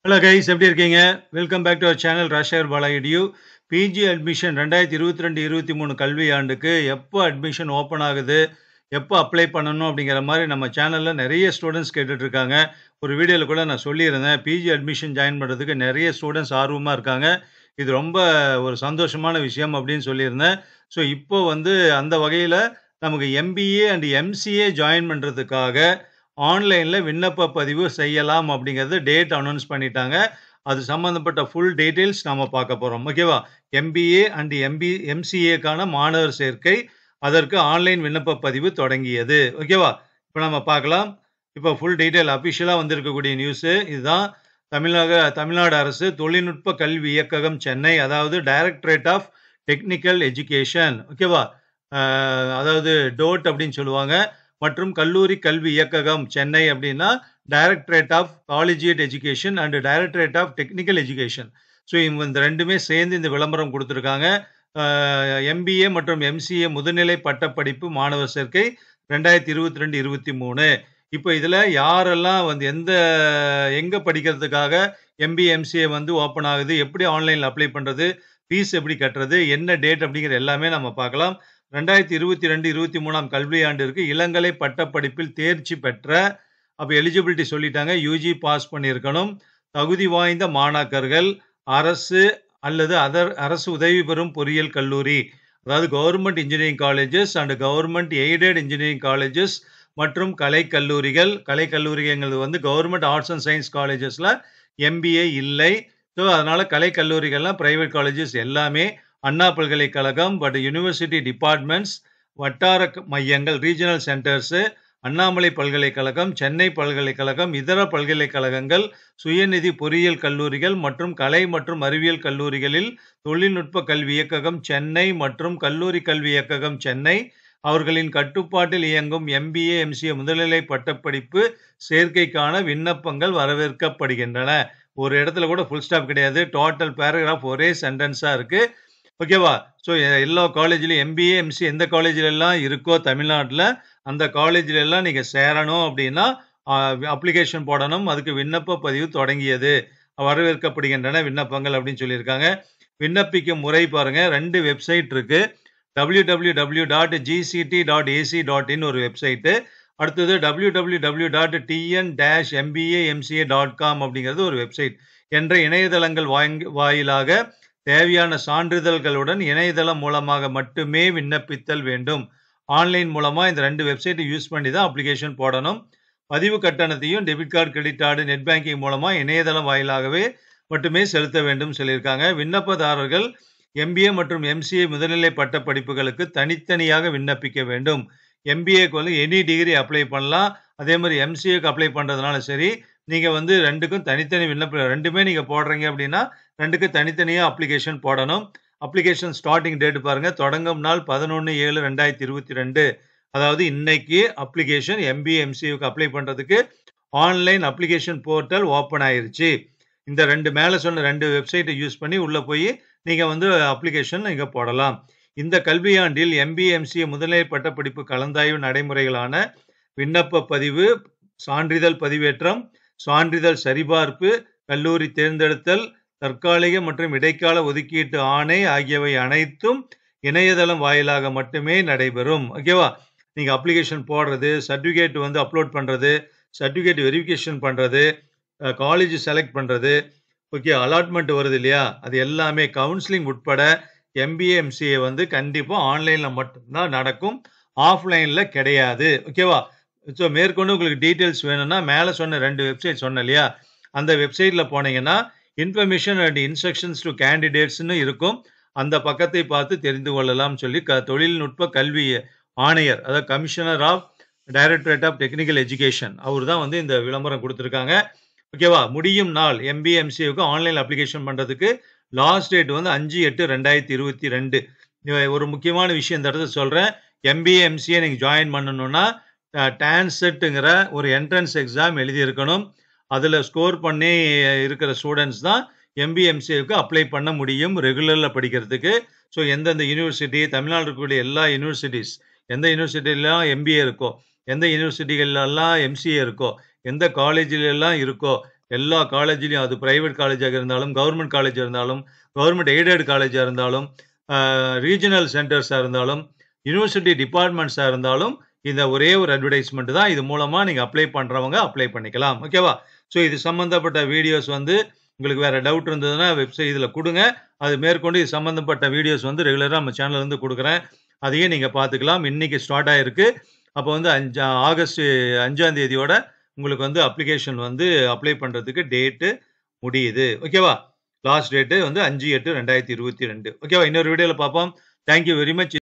Hello guys எப்படி இருக்கீங்க welcome back to our channel ராஷேர் பாலா இடியூ பிஜி அட்மிஷன் ரெண்டாயிரத்தி இருபத்தி ரெண்டு இருபத்தி மூணு கல்வி ஆண்டுக்கு எப்போ அட்மிஷன் ஓப்பன் ஆகுது எப்போ அப்ளை பண்ணணும் அப்படிங்கிற மாதிரி நம்ம சேனலில் நிறைய ஸ்டூடெண்ட்ஸ் கேட்டுட்டு இருக்காங்க ஒரு வீடியோவில் கூட நான் சொல்லியிருந்தேன் பிஜி அட்மிஷன் ஜாயின் பண்ணுறதுக்கு நிறைய ஸ்டூடெண்ட்ஸ் ஆர்வமாக இருக்காங்க இது ரொம்ப ஒரு சந்தோஷமான விஷயம் அப்படின்னு சொல்லியிருந்தேன் ஸோ இப்போ வந்து அந்த வகையில் நமக்கு எம்பிஏ அண்ட் எம்சிஏ ஜாயின் பண்ணுறதுக்காக ஆன்லைனில் விண்ணப்ப பதிவு செய்யலாம் அப்படிங்கிறது டேட் அனௌன்ஸ் பண்ணிட்டாங்க அது சம்மந்தப்பட்ட ஃபுல் டீட்டெயில்ஸ் நம்ம பார்க்க போகிறோம் ஓகேவா எம்பிஏ அண்ட் எம்பி எம்சிஏக்கான மாணவர் சேர்க்கை அதற்கு ஆன்லைன் விண்ணப்ப பதிவு தொடங்கியது ஓகேவா இப்போ நம்ம பார்க்கலாம் இப்போ ஃபுல் டீட்டெயில் அஃபிஷியலாக வந்திருக்கக்கூடிய நியூஸு இதுதான் தமிழக தமிழ்நாடு அரசு தொழில்நுட்ப கல்வி இயக்ககம் சென்னை அதாவது டைரக்டரேட் ஆஃப் டெக்னிக்கல் எஜுகேஷன் ஓகேவா அஹ், அதாவது டோட் அப்படின்னு சொல்லுவாங்க மற்றும் கல்லூரி கல்வி இயக்ககம் சென்னை அப்படின்னா directorate of collegiate education and directorate of technical education so இவங்க இந்த ரெண்டுமே சேர்ந்து இந்த விளம்பரம் கொடுத்துருக்காங்க எம்பிஏ மற்றும் எம்சிஏ முதுநிலை பட்டப்படிப்பு மாணவர் சேர்க்கை ரெண்டாயிரத்தி இருபத்தி ரெண்டு இருபத்தி மூணு இப்போ இதில் யாரெல்லாம் வந்து எந்த எங்கே படிக்கிறதுக்காக எம்பிஏ எம்சிஏ வந்து ஓப்பன் ஆகுது எப்படி ஆன்லைனில் அப்ளை பண்ணுறது ஃபீஸ் எப்படி கட்டுறது என்ன டேட் அப்படிங்கிற எல்லாமே நம்ம பார்க்கலாம் ரெண்டாயிரத்தி இருபத்தி ரெண்டு இருபத்தி மூணாம் கல்வியாண்டிற்கு இளங்கலை பட்டப்படிப்பில் தேர்ச்சி பெற்ற அப்போ எலிஜிபிலிட்டி சொல்லிட்டாங்க யூஜி பாஸ் பண்ணியிருக்கணும் தகுதி வாய்ந்த மாணாக்கர்கள் அரசு அல்லது அதர் அரசு உதவி பெறும் பொறியியல் கல்லூரி அதாவது government engineering colleges and government aided engineering colleges மற்றும் கலை கல்லூரிகள் கலை கல்லூரிகள் வந்து கவர்மெண்ட் ஆர்ட்ஸ் அண்ட் சயின்ஸ் காலேஜஸில் எம்பிஏ இல்லை ஸோ அதனால் கலை கல்லூரிகள்லாம் ப்ரைவேட் காலேஜஸ் எல்லாமே அண்ணா பல்கலைக்கழகம் பட் யூனிவர்சிட்டி டிபார்ட்மெண்ட்ஸ் வட்டார க- மையங்கள் ரீஜனல் சென்டர்ஸு அண்ணாமலை பல்கலைக்கழகம் சென்னை பல்கலைக்கழகம் இதர பல்கலைக்கழகங்கள் சுயநிதி பொறியியல் கல்லூரிகள் மற்றும் கலை மற்றும் அறிவியல் கல்லூரிகளில் தொழில்நுட்ப கல்வி இயக்ககம் சென்னை மற்றும் கல்லூரி கல்வி இயக்ககம் சென்னை அவர்களின் கட்டுப்பாட்டில் இயங்கும் எம்பிஏ எம்சிஏ முதுநிலை பட்டப்படிப்பு சேர்க்கைக்கான விண்ணப்பங்கள் வரவேற்கப்படுகின்றன ஒரு இடத்துல கூட ஃபுல் ஸ்டாப் கிடையாது டோட்டல் பேராகிராஃப் ஒரே சென்டென்ஸாக இருக்கு ஓகேவா ஸோ எல்லா காலேஜ்லையும் எம்பிஏ எம்சி எந்த காலேஜில் எல்லாம் இருக்கோ தமிழ்நாட்டில் அந்த காலேஜில் எல்லாம் நீங்கள் சேரணும் அப்படின்னா அப்ளிகேஷன் போடணும் அதுக்கு விண்ணப்ப பதிவு தொடங்கியது வரவேற்கப்படுகின்றன விண்ணப்பங்கள் அப்படின்னு சொல்லியிருக்காங்க விண்ணப்பிக்கும் முறை பாருங்க ரெண்டு வெப்சைட் இருக்கு W W W dot GCT dot AC dot in ஒரு வெப்சைட்டு அடுத்தது W W W dot TN dash MBA MCA dot com அப்படிங்கிறது ஒரு வெப்சைட் என்ற இணையதளங்கள் வாங்கி வாயிலாக தேவையான சான்றிதழ்களுடன் இணையதளம் மூலமாக மட்டுமே விண்ணப்பித்தல் வேண்டும் ஆன்லைன் மூலமா இந்த ரெண்டு வெப்சைட்டை யூஸ் பண்ணி தான் அப்ளிகேஷன் போடணும் பதிவு கட்டணத்தையும் debit card credit card net banking மூலமா இணையதளம் வாயிலாகவே மட்டுமே செலுத்த வேண்டும் சொல்லியிருக்காங்க விண்ணப்பதாரர்கள் எம்பிஏ மற்றும் எம்சிஏ முதுநிலை பட்ட படிப்புகளுக்கு தனித்தனியாக விண்ணப்பிக்க வேண்டும் எம்பிஏக்கு வந்து எனி டிகிரி அப்ளை பண்ணலாம் அதே மாதிரி எம்சிஏக்கு அப்ளை பண்ணுறதுனால சரி நீங்கள் வந்து ரெண்டுக்கும் தனித்தனி விண்ணப்ப ரெண்டுமே நீங்கள் போடுறீங்க அப்படின்னா ரெண்டுக்கு தனித்தனியாக அப்ளிகேஷன் போடணும் அப்ளிகேஷன் ஸ்டார்டிங் டேட் பாருங்க தொடங்கும் நாள் பதினொன்று ஏழு ரெண்டாயிரத்தி இருபத்தி ரெண்டு அதாவது இன்னைக்கு அப்ளிகேஷன் எம்பிஏ எம்சிஏக்கு அப்ளை பண்ணுறதுக்கு ஆன்லைன் அப்ளிகேஷன் போர்ட்டல் ஓப்பன் ஆயிருச்சு இந்த ரெண்டு மேலே சொன்ன ரெண்டு வெப்சைட்டை யூஸ் பண்ணி உள்ளே போய் நீங்கள் வந்து அப்ளிகேஷன் நீங்கள் போடலாம் இந்த கல்வியாண்டில் எம்பிஏ எம்சிஏ முதுநிலை பட்டப்படிப்பு கலந்தாய்வு நடைமுறைகளான விண்ணப்ப பதிவு சான்றிதழ் பதிவேற்றம் சான்றிதழ் சரிபார்ப்பு கல்லூரி தேர்ந்தெடுத்தல் தற்காலிக மற்றும் இடைக்கால ஒதுக்கீட்டு ஆணை ஆகியவை அனைத்தும் இணையதளம் வாயிலாக மட்டுமே நடைபெறும் ஓகேவா நீங்கள் அப்ளிகேஷன் போடுறது சர்டிஃபிகேட் வந்து அப்லோட் பண்ணுறது சர்டிஃபிகேட் வெரிஃபிகேஷன் பண்ணுறது காலேஜ் செலக்ட் பண்ணுறது ஓகே அலாட்மெண்ட் வருது இல்லையா அது எல்லாமே கவுன்சிலிங் உட்பட எம்பிஏ எம்சிஏ வந்து கண்டிப்பாக ஆன்லைனில் மட்டும்தான் நடக்கும் ஆஃப்லைனில் கிடையாது ஓகேவா ஸோ மேற்கொண்டு உங்களுக்கு டீட்டெயில்ஸ் வேணும்னா மேலே சொன்ன ரெண்டு வெப்சைட் சொன்னேன் இல்லையா அந்த வெப்சைட்டில் போனீங்கன்னா இன்ஃபர்மேஷன் அண்ட் இன்ஸ்ட்ரக்ஷன்ஸ் டு கேண்டிடேட்ஸ்னு இருக்கும் அந்த பக்கத்தை பார்த்து தெரிந்து கொள்ளலாம் சொல்லி க தொழில்நுட்ப கல்வி ஆணையர் அதாவது commissioner of directorate of technical education அவர் தான் வந்து இந்த விளம்பரம் கொடுத்துருக்காங்க ஓகேவா முடியும் நாள் எம்பிஏ எம்சிஏவுக்கு ஆன்லைன் அப்ளிகேஷன் பண்ணுறதுக்கு லாஸ்ட் டேட் வந்து அஞ்சு எட்டு ரெண்டாயிரத்தி இருபத்தி ரெண்டு ஒரு முக்கியமான விஷயம் இந்த இடத்துல சொல்கிறேன் எம்பிஏ எம்சிஏ நீங்கள் ஜாயின் பண்ணணும்னா டான்செட்டுங்கிற ஒரு என்ட்ரன்ஸ் எக்ஸாம் எழுதியிருக்கணும் அதில் ஸ்கோர் பண்ணி இருக்கிற ஸ்டூடெண்ட்ஸ் தான் எம்பிஎம்சிஏவுக்கு அப்ளை பண்ண முடியும் ரெகுலரில் படிக்கிறதுக்கு ஸோ எந்தெந்த யூனிவர்சிட்டி தமிழ்நாடு இருக்கக்கூடிய எல்லா யூனிவர்சிட்டிஸ் எந்த யூனிவர்சிட்டிலாம் எம்பிஏ இருக்கோ எந்த யூனிவர்சிட்டிகள்லாம் எம்சிஏ இருக்கோ எந்த காலேஜிலெல்லாம் இருக்கோ எல்லா காலேஜ்லயும் அது பிரைவேட் காலேஜாக இருந்தாலும், கவர்ன்மென்ட் காலேஜா இருந்தாலும், கவர்ன்மென்ட் எய்டட் காலேஜா இருந்தாலும், அ ரீஜினல் சென்டர்ஸா இருந்தாலும், யுனிவர்சிட்டி டிபார்ட்மெண்ட்ஸா இருந்தாலும், இந்த ஒரே ஒரு அட்வர்டைஸ்மென்ட் தான். இது மூலமா நீங்க அப்ளை பண்றவங்க அப்ளை பண்ணிக்கலாம். ஓகேவா? ஸோ இது சம்பந்தப்பட்ட வீடியோஸ் வந்து உங்களுக்கு வேற டவுட் இருந்ததுன்னா வெப்சைட் இதுல குடுங்க. அது மேற்கொண்டு இது சம்பந்தப்பட்ட வீடியோஸ் வந்து ரெகுலரா நம்ம சேனல்ல இருந்து குடுக்குறேன். அதையும் நீங்க பார்த்துக்கலாம். இன்னைக்கு ஸ்டார்ட் ஆயிருக்கு. அப்போ வந்து 5 ஆகஸ்ட் 5ஆம் தேதியோட உங்களுக்கு வந்து அப்ளிகேஷன் வந்து அப்ளை பண்றதுக்கு டேட் முடியுது. ஓகேவா? லாஸ்ட் டேட் வந்து 5, 8, 2022 ஓகேவா? இன்னொரு வீடியோல பார்ப்போம். Thank you very much.